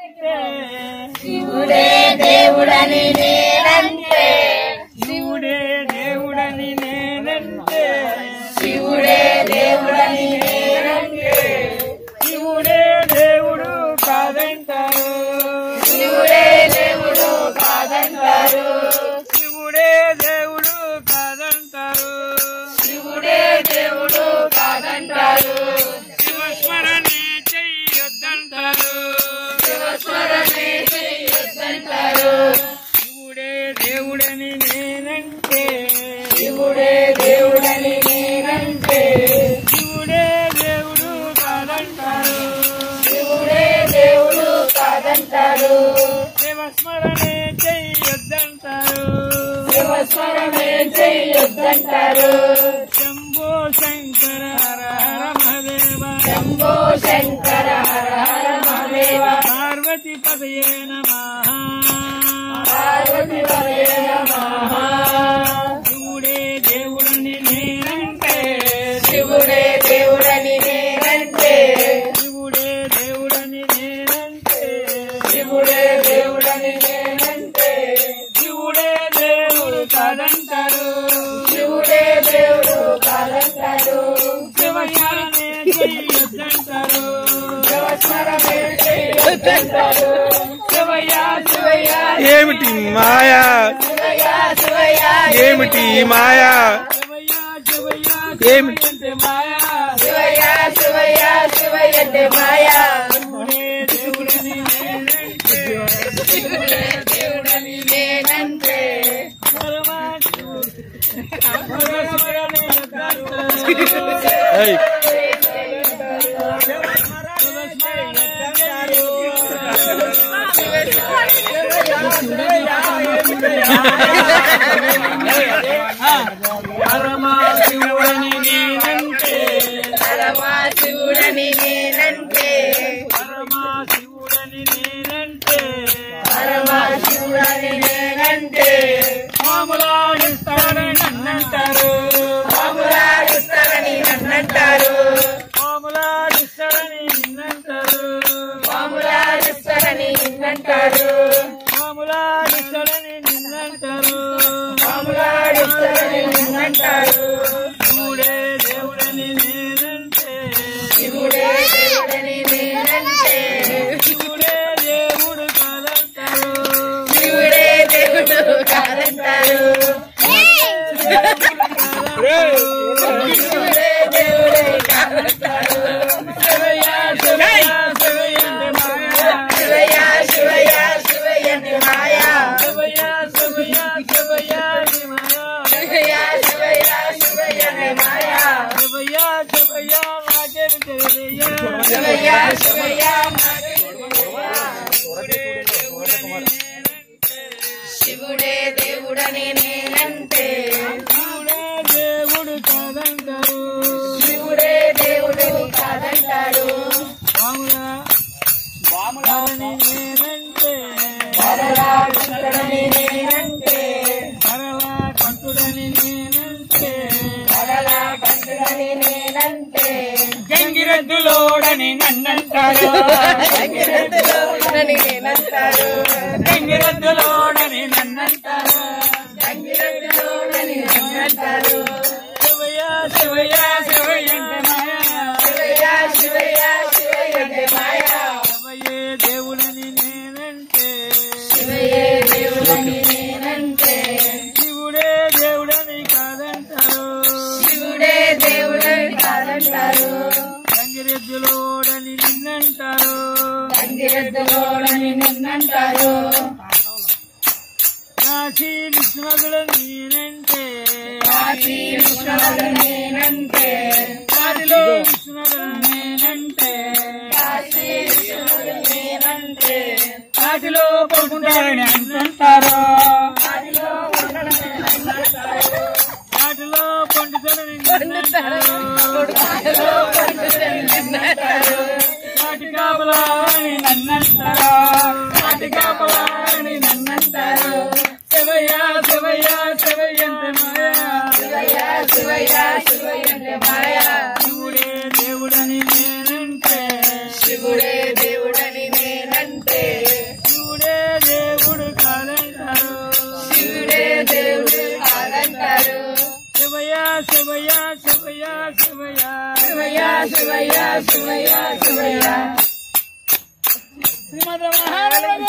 నేనంటే శివుడే దేవుడని నేనంటే శివుడే దేవుడని నేనంటే శివుడే దేవుడని నేనంటే శివుడే దేవుడు కాదంటారు శివుడే దేవుడు కాదంటారు శివుడే దేవుడు కాదంటారు శివుడే దేవుడు కాదంటారు శివస్మరణే చెయ్యొద్దంటారు శివస్మరణే చెయ్యొద్దంటారు శివుడే దేవుడని నేనంటే శివుడే దేవుడని నేనంటే శివుడే దేవుడు కాదంటారు శివుడే దేవుడు కాదంటారు శివస్మరణే చెయ్యొద్దంటారు శివస్మరణే చెయ్యొద్దంటారు శంభో శంకర హర హర మహదేవ శంభో శంకర హర హర మహాదేవ పార్వతి పదయే నమః పార్వతి పదే నమః శివుడే దేవుడని నేనంటే శివుడే దేవుడని నేనంటే శివుడే దేవుడని నేనంటే శివుడే దేవుడని నేనంటే శివుడే దేవుడు కాదంటారు శివుడే దేవుడు కాదంటారు శివయానే చెయ్యొద్దంటారు శివస్మరణే చెయ్యొద్దంటారు శివయ శివయ్య ఏమిటి మాయా శివయ్య శివయ్య ఏమిటి మాయా శివయ శివయ ఏమి? అంటే మాయా శివయ్య శివయ్య శివయ్య అంటే మాయా శివుడే దేవుడని నేనంటే శివుడే దేవుడని నేనంటే పరమాశివుడు శివస్మరణే యొద్దంటారు ఏయ్, పరమాశివుడని నేనంటే పరమా శివుడని నేనంటే పరమాశివుడని నేనంటే పరమా శివుడని నేనంటే మామూలాడిస్తాడని నన్నంటారు పాములాడిస్తారని నన్నంటారు మామూలాడిస్తాడని నిన్నంటారు పాములాడిస్తారని నిన్నంటారు మామూలాడిస్తాడని నిన్నంటారు పాములాడిస్తారని నిన్నంటారు శివుడే దేవుడని నేనంటే శివుడే దేవుడని నేనంటే శివుడే దేవుడు కాదంటారు శివుడే దేవుడు కాదంటారు శివుడే దేవుడే కాదంటారు శివయ్య శివయ్య శివయ్య అంటే మాయా శివయ్య శివయ్య శివయ్య అంటే మాయా శివయ్య శివయ్య శివయ్య అంటే మాయా శివయ్య శివయ్య శివయ్య అంటే మాయా శివయ్య శివయ్య నాకేమి తెలియదయ్యా శివయ్య శివయ్య శివుడే దేవుడని నేనంటే శివుడే దేవుడు కాదంటారు శివుడే దేవుడని కాదంటారు వాములా వాములని నేనంటే వరలా కంటుడని నేనంటే మరలా కంటుడని నేనంటే వరలా కంటుడని నేనంటే గంగిరెద్దులోడని నన్నంటారు గంగిరెద్దులోడని నేనంటారు గంగిరెద్దులోడని నన్నంటారు గంగిరెద్దులోడని నేనంటారు శివయ్య శివయ్య శివయ్య అంటే మాయా శివయ్య శివయ్య శివయ్య అంటే మాయా శివయ్యే దేవుడని నేనంటే శివయ్యే దేవుడని నేనంటే శివుడే దేవుడని కాదంటారు శివుడే దేవుడని కాదంటారు గంగిరెద్దులోడని నిన్నంటారు గంగిరెద్దులోడని నిన్నంటారు కాశీ విశ్వముడు నేనంటే కాశీ విశ్వనాథ నేనంటే కాశీలో విశ్వముడు నేనంటే కాశీ విశ్వనాథ నేనంటే కాశీలో పడుకుంటారని అంటుంటారు కాశీలో ఉండడమే నన్నంటారు. కాశీలో పండుతారని నిన్నంటారు కాశీలో పండుదని నిన్నంటారు. కాటి కాపలా అని నన్నంటారు కాటి కాపలా అని నన్నంటారు శివయ్య శివయ్య శివయ్య అంటే మాయా శివయ్య శివయ్య శివయ్య అంటే మాయా శివుడే దేవుడని నేనంటే శివుడే దేవుడని నేనంటే శివయ్య శివయ్య శివయ్య శివయ్య శివయ్య శ్రీమద్ మహాప్రభు